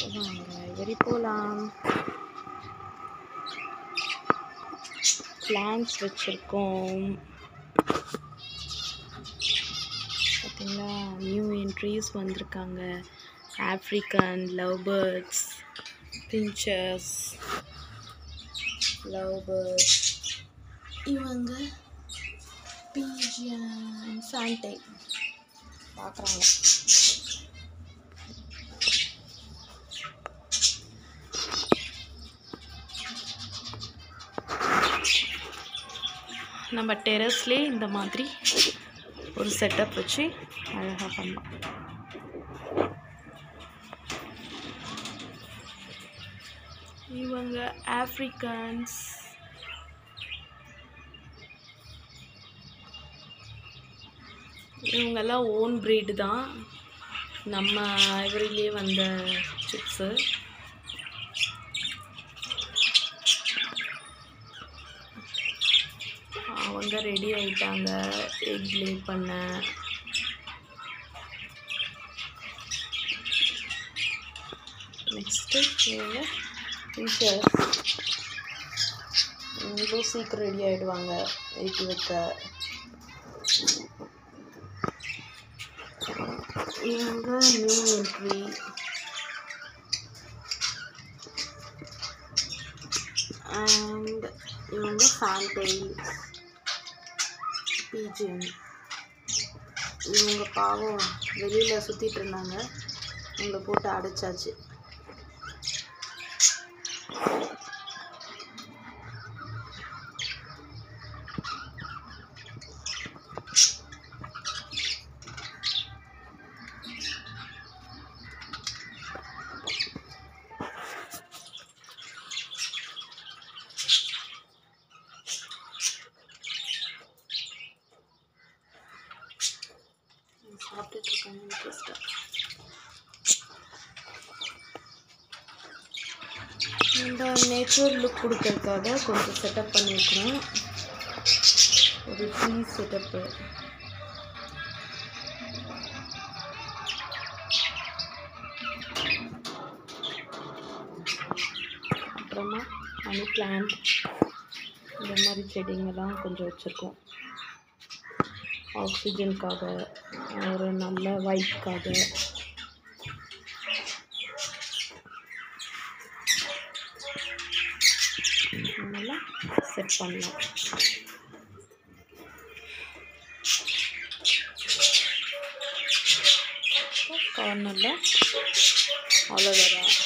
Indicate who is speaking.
Speaker 1: வாங்க வெறி போகலாம் பிளான்ஸ் வச்சுருக்கோம் பார்த்தீங்களா நியூ என்ட்ரிஸ் வந்திருக்காங்க African love birds finches love birds இவங்க பீஜியன் ஃபேண்டை பார்க்குறாங்க நம்ம டெரஸ்லேயே இந்த மாதிரி ஒரு செட்டப் வச்சு அழகாக பண்ணலாம் இவங்க ஆப்ரிக்கன்ஸ் இவங்கெல்லாம் ஓன் breed தான் நம்ம ஐவரிலே வந்த சிப்ஸு அவங்க ரெடி ஆயிட்டாங்க எக் லே பண்ண நெக்ஸ்ட்டு இவங்க டீச்சர்ஸ் இவங்களும் சீக்கிரம் ரெடி ஆகிடுவாங்க எக் வைக்க இவங்க நியூ என்ட்ரி அண்ட் இவங்க ஃபேன்டெயில் பீஜியன் இவங்க பாவம் வெளியில் சுற்றிட்டு இருந்தாங்க இவங்களை போட்டு அடைச்சாச்சு சாப்பிட்டுட்டு இருக்காங்க இன்ட்ரெஸ்டாக இந்த நேச்சுரல் லுக் கொடுக்கறதுக்காக கொஞ்சம் செட்டப் பண்ணியிருக்கிறோம் ஒரு ட்ரீ செட்டப்பு அப்புறமா மணி பிளான்ட் இந்த மாதிரி செடிங்கெல்லாம் கொஞ்சம் வச்சுருக்கோம் ஆக்சிஜனுக்காக ஒரு நல்ல வைப்காக நல்லா செட் பண்ணலாம் கார்னரில் அலோவேரா